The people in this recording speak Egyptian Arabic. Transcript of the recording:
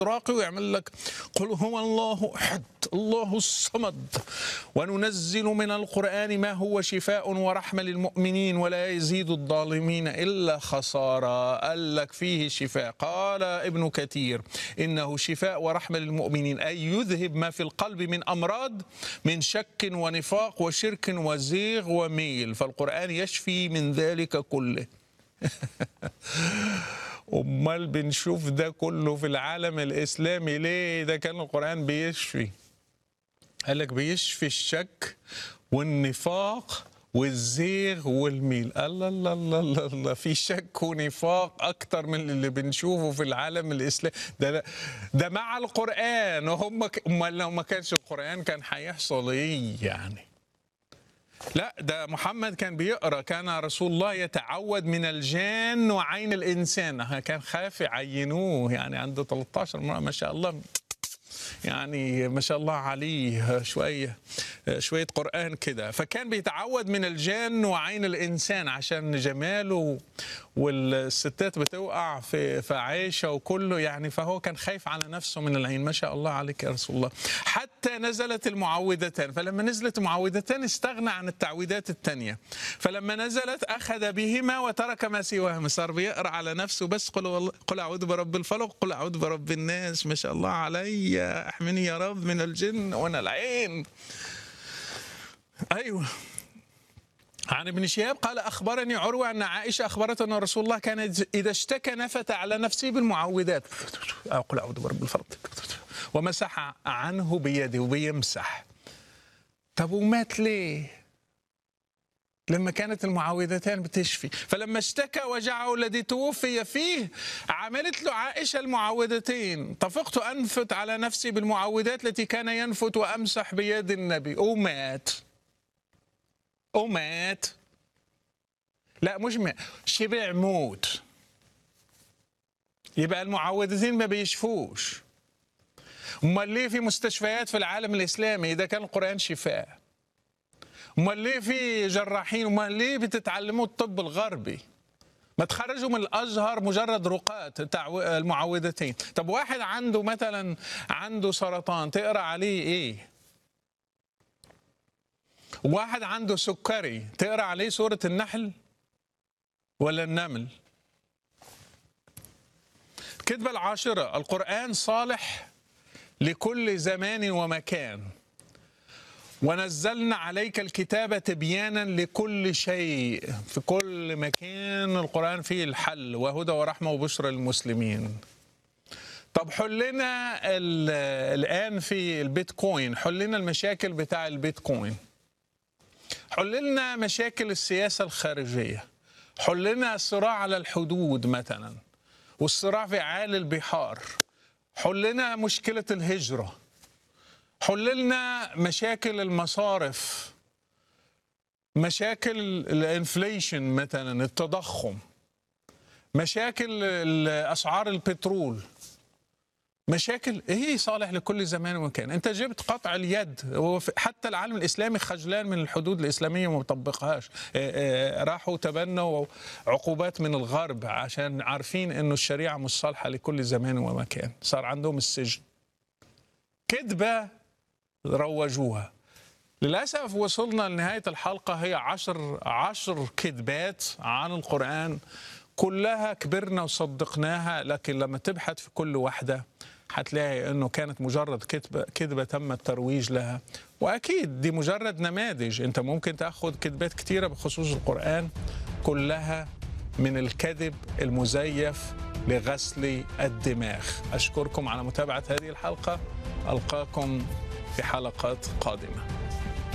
راقي ويعمل لك قل هو الله احد الله الصمد وننزل من القران ما هو شفاء ورحمه للمؤمنين ولا يزيد الظالمين الا خسارا قال لك فيه شفاء قال ابن كثير انه شفاء ورحمه للمؤمنين اي يذهب ما في القلب من امراض من شك ونفاق وشرك وزيغ وميل فالقران يشفي من ذلك كله امال بنشوف ده كله في العالم الاسلامي ليه ده كان القران بيشفي قال لك بيشفي الشك والنفاق والزيغ والميل الله الله الله الله, الله. في شك ونفاق اكتر من اللي بنشوفه في العالم الاسلامي ده ده مع القران وهم ك... امال لو ما كانش القران كان هيحصل ايه يعني لا ده محمد كان بيقرا كان رسول الله يتعود من الجان وعين الانسان كان خاف يعينوه يعني عنده 13 مرة ما شاء الله يعني ما شاء الله عليه شويه شويه قران كده فكان بيتعود من الجان وعين الانسان عشان جماله والستات بتوقع في في عيشه وكله يعني فهو كان خايف على نفسه من العين ما شاء الله عليك يا رسول الله حتى نزلت المعوذتان فلما نزلت المعوذتان استغنى عن التعويذات الثانيه فلما نزلت اخذ بهما وترك ما سواهما صار بيقرا على نفسه بس قل قل اعوذ برب الفلق قل اعوذ برب الناس ما شاء الله علي احمني يا رب من الجن وانا العين ايوه عن ابن شهاب قال اخبرني عروه ان عائشه اخبرت ان رسول الله كان اذا اشتكى نفت على نفسه بالمعوذات اقول اعوذ برب الفلق ومسح عنه بيده وبيمسح طب ومات ليه؟ لما كانت المعوذتان بتشفي فلما اشتكى وجعه الذي توفي فيه عملت له عائشة المعوذتين طفقت أنفت على نفسي بالمعوذات التي كان ينفت وأمسح بيد النبي ومات ومات لا مش مات شبع موت يبقى المعوذتين ما بيشفوش امال ليه في مستشفيات في العالم الاسلامي اذا كان القران شفاء امال ليه في جراحين امال ليه بتتعلموا الطب الغربي ما تخرجوا من الازهر مجرد رقاة المعوذتين طب واحد عنده مثلا عنده سرطان تقرا عليه ايه واحد عنده سكري تقرا عليه سوره النحل ولا النمل الكذبه العاشره القران صالح لكل زمان ومكان ونزلنا عليك الكتاب تبيانا لكل شيء في كل مكان القرآن فيه الحل وهدى ورحمة وبشرى للمسلمين طب حلنا الآن في البيتكوين حلنا المشاكل بتاع البيتكوين حللنا مشاكل السياسة الخارجية حلنا الصراع على الحدود مثلا والصراع في عالي البحار حلنا مشكلة الهجرة حللنا مشاكل المصارف مشاكل الانفليشن مثلا التضخم مشاكل اسعار البترول مشاكل هي صالح لكل زمان ومكان انت جبت قطع اليد حتى العالم الاسلامي خجلان من الحدود الاسلاميه وما بيطبقهاش راحوا تبنوا عقوبات من الغرب عشان عارفين انه الشريعه مش صالحه لكل زمان ومكان صار عندهم السجن كذبه روجوها للأسف وصلنا لنهاية الحلقة هي عشر عشر كذبات عن القرآن كلها كبرنا وصدقناها لكن لما تبحث في كل واحدة هتلاقي انه كانت مجرد كذبة كذبة تم الترويج لها واكيد دي مجرد نماذج انت ممكن تاخذ كذبات كتيرة بخصوص القرآن كلها من الكذب المزيف لغسل الدماغ اشكركم على متابعة هذه الحلقة القاكم في حلقات قادمه